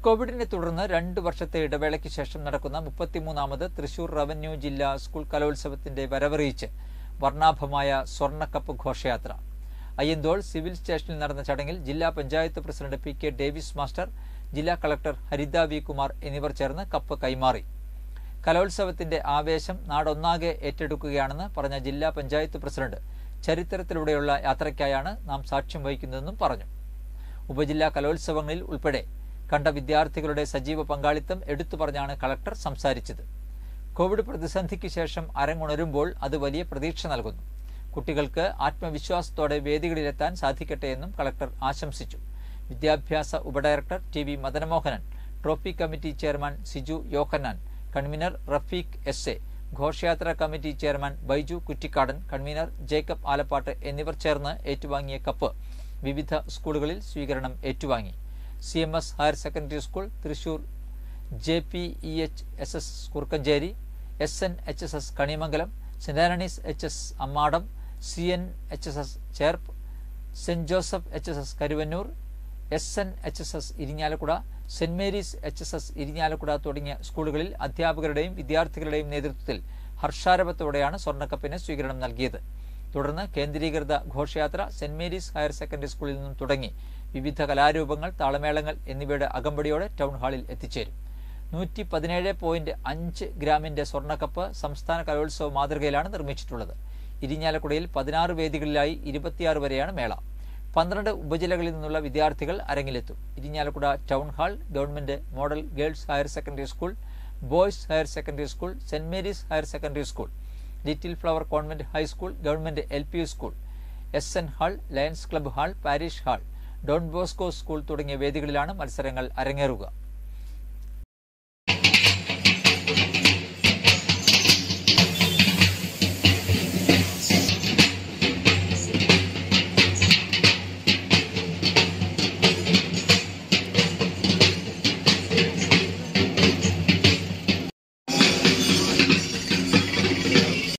കോവിഡിനെ തുടർന്ന് രണ്ട് വർഷത്തെ ഇടവേളയ്ക്ക് ശേഷം നടക്കുന്ന മുപ്പത്തിമൂന്നാമത് തൃശൂർ റവന്യൂ ജില്ലാ സ്കൂൾ കലോത്സവത്തിന്റെ വരവറിയിച്ച് വർണ്ണാഭമായ സ്വർണ്ണക്കപ്പ് ഘോഷയാത്ര അയ്യന്തോൾ സിവിൽ സ്റ്റേഷനിൽ നടന്ന ചടങ്ങിൽ ജില്ലാ panchayat president P K Davis master ജില്ലാ കളക്ടർ ഹരിത വി കുമാർ എന്നിവർ ചേർന്ന് കപ്പ് കൈമാറി കലോത്സവത്തിന്റെ ആവേശം നാടൊന്നാകെ ഏറ്റെടുക്കുകയാണെന്ന് പറഞ്ഞ ജില്ലാ പഞ്ചായത്ത് പ്രസിഡന്റ് ചരിത്രത്തിലൂടെയുള്ള യാത്രയ്ക്കായാണ് നാം സാക്ഷ്യം വഹിക്കുന്നതെന്നും പറഞ്ഞു ഉപജില്ലാ കലോത്സവങ്ങളിൽ ഉൾപ്പെടെ കണ്ട വിദ്യാർത്ഥികളുടെ സജീവ പങ്കാളിത്തം എടുത്തു പറഞ്ഞാണ് കളക്ടർ സംസാരിച്ചത് കോവിഡ് പ്രതിസന്ധിക്ക് ശേഷം അരങ്ങുണരുമ്പോൾ അത് വലിയ പ്രതീക്ഷ നൽകുന്നു കുട്ടികൾക്ക് ആത്മവിശ്വാസത്തോടെ വേദികളിലെത്താൻ സാധിക്കട്ടെ എന്നും കളക്ടർ ആശംസിച്ചു വിദ്യാഭ്യാസ ഉപഡയറക്ടർ T V Madanamohanan trophy committee chairman Siju Yohannan convener Rafeeq S A ഘോഷയാത്രാ committee chairman Baiju Kuttikkadan convener Jacob Alappatt എന്നിവർ ചേർന്ന് ഏറ്റുവാങ്ങിയ കപ്പ് വിവിധ സ്കൂളുകളിൽ സ്വീകരണം ഏറ്റുവാങ്ങി C M S higher secondary school Thrissur J P E H S S Kurukkanchery S N H S S Kanimangalam saint Antony's H S Ammadam C N H S S Cherpu saint Joseph H S S Karuvannur S N H S S Irinjalakuda saint Mary's H S S Irinjalakuda തുടങ്ങിയ സ്കൂളുകളിൽ അധ്യാപകരുടെയും വിദ്യാർത്ഥികളുടെയും നേതൃത്വത്തിൽ ഹർഷാരവത്തോടെയാണ് സ്വർണ്ണക്കപ്പിന് സ്വീകരണം നൽകിയത് തുടർന്ന് കേന്ദ്രീകൃത ഘോഷയാത്ര സെന്റ് മേരീസ് ഹയർ സെക്കൻഡറി സ്കൂളിൽ നിന്നും തുടങ്ങി വിവിധ കലാരൂപങ്ങൾ താളമേളങ്ങൾ എന്നിവയുടെ അകമ്പടിയോടെ ടൗൺ ഹാളിൽ എത്തിച്ചേരും നൂറ്റി പതിനേഴ് പോയിന്റ് അഞ്ച് ഗ്രാമിന്റെ സ്വർണ്ണക്കപ്പ് സംസ്ഥാന കലോത്സവ മാതൃകയിലാണ് നിർമ്മിച്ചിട്ടുള്ളത് ഇരിഞ്ഞാലക്കുടയിൽ പതിനാറ് വേദികളിലായി ഇരുപത്തിയാറ് വരെയാണ് മേള പന്ത്രണ്ട് ഉപജില്ലകളിൽ നിന്നുള്ള വിദ്യാർത്ഥികൾ അരങ്ങിലെത്തും Irinjalakuda town hall government model girls higher secondary school boys higher secondary school saint Mary's higher secondary school little flower convent high school government L P school S N hall lions club hall parish hall Don Bosco school തുടങ്ങിയ വേദികളിലാണ് മത്സരങ്ങൾ അരങ്ങേറുക